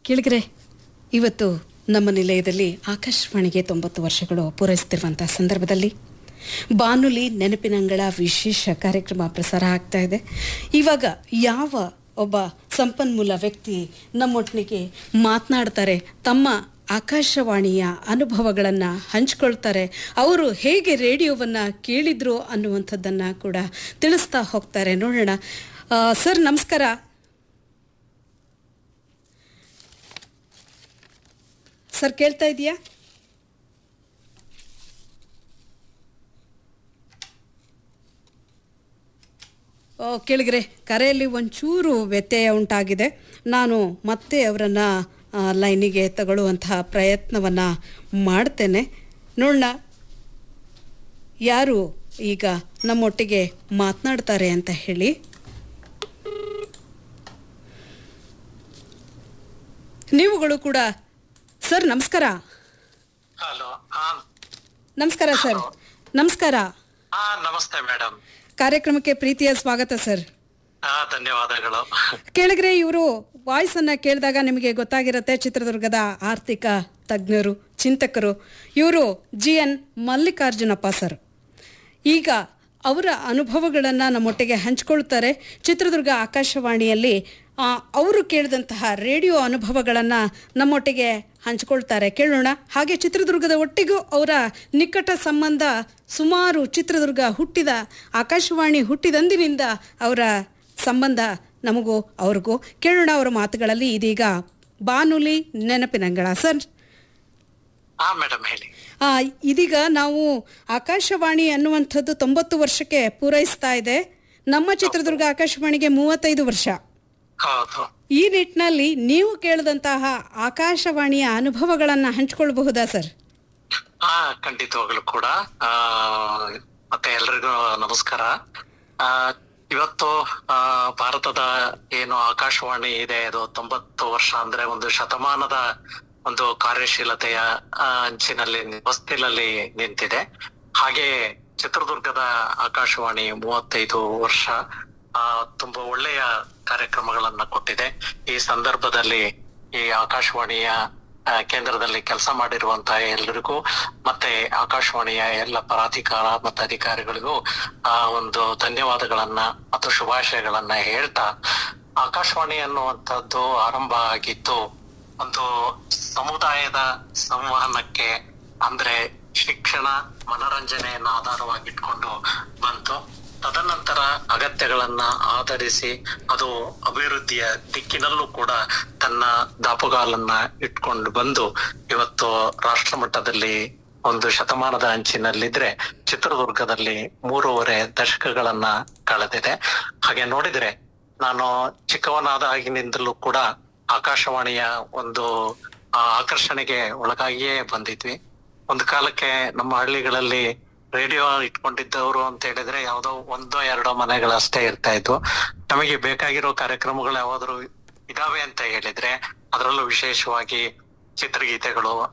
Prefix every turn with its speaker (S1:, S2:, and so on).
S1: ಕೇಳಿದ್ರೆ ಇವತ್ತು ನಮ್ಮ ನಿಲಯದಲ್ಲಿ ಆಕಾಶವಾಣಿಗೆ ತೊಂಬತ್ತು ವರ್ಷಗಳು ಪೂರೈಸುತ್ತಿರುವಂಥ ಸಂದರ್ಭದಲ್ಲಿ ಬಾನುಲಿ ನೆನಪಿನಂಗಳ ವಿಶೇಷ ಕಾರ್ಯಕ್ರಮ ಪ್ರಸಾರ ಆಗ್ತಾ ಇದೆ ಇವಾಗ ಯಾವ ಒಬ್ಬ ಸಂಪನ್ಮೂಲ ವ್ಯಕ್ತಿ ನಮ್ಮೊಟ್ಟಿಗೆ ಮಾತನಾಡ್ತಾರೆ ತಮ್ಮ ಆಕಾಶವಾಣಿಯ ಅನುಭವಗಳನ್ನು ಹಂಚ್ಕೊಳ್ತಾರೆ ಅವರು ಹೇಗೆ ರೇಡಿಯೋವನ್ನು ಕೇಳಿದ್ರು ಅನ್ನುವಂಥದ್ದನ್ನು ಕೂಡ ತಿಳಿಸ್ತಾ ಹೋಗ್ತಾರೆ ನೋಡೋಣ ಆ, ಸರ್ ನಮಸ್ಕಾರ ಸರ್ ಕೇಳ್ತಾ ಇದೆಯಾ ಓ ಕೇಳಿಗ್ರೆ ಕರೆಯಲ್ಲಿ ಒಂಚೂರು ವ್ಯತ್ಯಯ ಉಂಟಾಗಿದೆ ನಾನು ಮತ್ತೆ ಅವರನ್ನು ಲೈನಿಗೆ ತಗೊಳ್ಳುವಂತಹ ಪ್ರಯತ್ನವನ್ನು ಮಾಡ್ತೇನೆ ನೋಡೋಣ ಯಾರು ಈಗ ನಮ್ಮೊಟ್ಟಿಗೆ ಮಾತನಾಡ್ತಾರೆ ಅಂತ ಹೇಳಿ ನೀವುಗಳು ಕೂಡ ಸರ್ ನಮಸ್ಕಾರ
S2: ಹಲೋ ಹಾ
S1: ನಮಸ್ಕಾರ ಸರ್ ನಮಸ್ಕಾರ
S2: ಹಾ ನಮಸ್ತೆ ಮೇಡಮ್
S1: ಕಾರ್ಯಕ್ರಮಕ್ಕೆ ಪ್ರೀತಿಯ ಸ್ವಾಗತ ಸರ್
S2: ಹಾ ಧನ್ಯವಾದಗಳು
S1: ಕೇಳಿದ್ರೆ ಇವರು ವಾಯ್ಸ್ ಅನ್ನ ಕೇಳಿದಾಗ ನಿಮಗೆ ಗೊತ್ತಾಗಿರುತ್ತೆ ಚಿತ್ರದುರ್ಗದ ಆರ್ಥಿಕ ತಜ್ಞರು ಚಿಂತಕರು ಇವರು ಜಿ ಎನ್ ಮಲ್ಲಿಕಾರ್ಜುನಪ್ಪ ಸರ್ ಈಗ ಅವರ ಅನುಭವಗಳನ್ನು ನಮ್ಮೊಟ್ಟಿಗೆ ಹಂಚ್ಕೊಳ್ತಾರೆ ಚಿತ್ರದುರ್ಗ ಆಕಾಶವಾಣಿಯಲ್ಲಿ ಆ, ಅವರು ಕೇಳಿದಂತಹ ರೇಡಿಯೋ ಅನುಭವಗಳನ್ನು ನಮ್ಮೊಟ್ಟಿಗೆ ಹಂಚ್ಕೊಳ್ತಾರೆ ಕೇಳೋಣ ಹಾಗೆ ಚಿತ್ರದುರ್ಗದ ಒಟ್ಟಿಗೂ ಅವರ ನಿಕಟ ಸಂಬಂಧ ಸುಮಾರು ಚಿತ್ರದುರ್ಗ ಹುಟ್ಟಿದ ಆಕಾಶವಾಣಿ ಹುಟ್ಟಿದಂದಿನಿಂದ ಅವರ ಸಂಬಂಧ ನಮಗೂ ಅವ್ರಿಗೂ ಕೇಳೋಣ ಅವರ ಮಾತುಗಳಲ್ಲಿ ಇದೀಗ ಬಾನುಲಿ ನೆನಪಿನಂಗಳ ಸರ್
S2: ಹಾ ಮೇಡಮ್ ಹೇಳಿ
S1: ಆ, ಇದೀಗ ನಾವು ಆಕಾಶವಾಣಿ ಅನ್ನುವಂಥದ್ದು ತೊಂಬತ್ತು ವರ್ಷಕ್ಕೆ ಪೂರೈಸ್ತಾ ಇದೆ ನಮ್ಮ ಚಿತ್ರದುರ್ಗ ಆಕಾಶವಾಣಿಗೆ ಮೂವತ್ತೈದು ವರ್ಷ
S2: ಹೌದು
S1: ಈ ನಿಟ್ಟಿನಲ್ಲಿ ನೀವು ಕೇಳಿದಂತಹ ಆಕಾಶವಾಣಿಯ ಅನುಭವಗಳನ್ನು ಹಂಚ್ಕೊಳ್ಬಹುದಾ ಸರ್
S2: ಹಾ ಖಂಡಿತವಾಗ್ಲು ಕೂಡ ಆ ಮತ್ತೆ ಎಲ್ರಿಗೂ ನಮಸ್ಕಾರ ಆ ಇವತ್ತು ಆ ಭಾರತದ ಏನು ಆಕಾಶವಾಣಿ ಇದೆ ಅದು ತೊಂಬತ್ತು ವರ್ಷ ಅಂದ್ರೆ ಒಂದು ಶತಮಾನದ ಒಂದು ಕಾರ್ಯಶೀಲತೆಯ ಆ, ಅಂಚಿನಲ್ಲಿ ಹೊಸ್ತಿಲಲ್ಲಿ ನಿಂತಿದೆ ಹಾಗೆ ಚಿತ್ರದುರ್ಗದ ಆಕಾಶವಾಣಿ ಮೂವತ್ತೈದು ವರ್ಷ ಆ ತುಂಬಾ ಒಳ್ಳೆಯ ಕಾರ್ಯಕ್ರಮಗಳನ್ನ ಕೊಟ್ಟಿದೆ ಈ ಸಂದರ್ಭದಲ್ಲಿ ಈ ಆಕಾಶವಾಣಿಯ ಆ, ಕೇಂದ್ರದಲ್ಲಿ ಕೆಲಸ ಮಾಡಿರುವಂತಹ ಎಲ್ಲರಿಗೂ ಮತ್ತೆ ಆಕಾಶವಾಣಿಯ ಎಲ್ಲ ಪರಾಧಿಕಾರ ಮತ್ತು ಅಧಿಕಾರಿಗಳಿಗೂ ಆ ಒಂದು ಧನ್ಯವಾದಗಳನ್ನ ಮತ್ತು ಶುಭಾಶಯಗಳನ್ನ ಹೇಳ್ತಾ ಆಕಾಶವಾಣಿ ಅನ್ನುವಂಥದ್ದು ಆರಂಭ ಆಗಿದ್ದು ಒಂದು ಸಮುದಾಯದ ಸಂವಹನಕ್ಕೆ ಅಂದ್ರೆ ಶಿಕ್ಷಣ ಮನರಂಜನೆಯನ್ನ ಆಧಾರವಾಗಿಟ್ಕೊಂಡು ಬಂತು ತದನಂತರ ಅಗತ್ಯಗಳನ್ನ ಆಧರಿಸಿ ಅದು ಅಭಿವೃದ್ಧಿಯ ದಿಕ್ಕಿನಲ್ಲೂ ಕೂಡ ತನ್ನ ದಾಪುಗಾಲನ್ನ ಇಟ್ಕೊಂಡು ಬಂದು ಇವತ್ತು ರಾಷ್ಟ್ರ ಮಟ್ಟದಲ್ಲಿ ಒಂದು ಶತಮಾನದ ಅಂಚಿನಲ್ಲಿದ್ರೆ ಚಿತ್ರದುರ್ಗದಲ್ಲಿ ಮೂರುವರೆ ದಶಕಗಳನ್ನ ಕಳೆದಿದೆ ಹಾಗೆ ನೋಡಿದ್ರೆ ನಾನು ಚಿಕ್ಕವನಾದಾಗಿನಿಂದಲೂ ಕೂಡ ಆಕಾಶವಾಣಿಯ ಒಂದು ಆ, ಆಕರ್ಷಣೆಗೆ ಒಳಗಾಗಿಯೇ ಬಂದಿದ್ವಿ ಒಂದು ಕಾಲಕ್ಕೆ ನಮ್ಮ ಹಳ್ಳಿಗಳಲ್ಲಿ ರೇಡಿಯೋ ಇಟ್ಕೊಂಡಿದ್ದವರು ಅಂತ ಹೇಳಿದ್ರೆ ಯಾವ್ದೋ ಒಂದೋ ಎರಡೋ ಮನೆಗಳಷ್ಟೇ ಇರ್ತಾ ಇದ್ವು ನಮಗೆ ಬೇಕಾಗಿರೋ ಕಾರ್ಯಕ್ರಮಗಳು ಯಾವಾದ್ರು ಇದಾವೆ ಅಂತ ಹೇಳಿದ್ರೆ ಅದರಲ್ಲೂ ವಿಶೇಷವಾಗಿ ಚಿತ್ರಗೀತೆಗಳು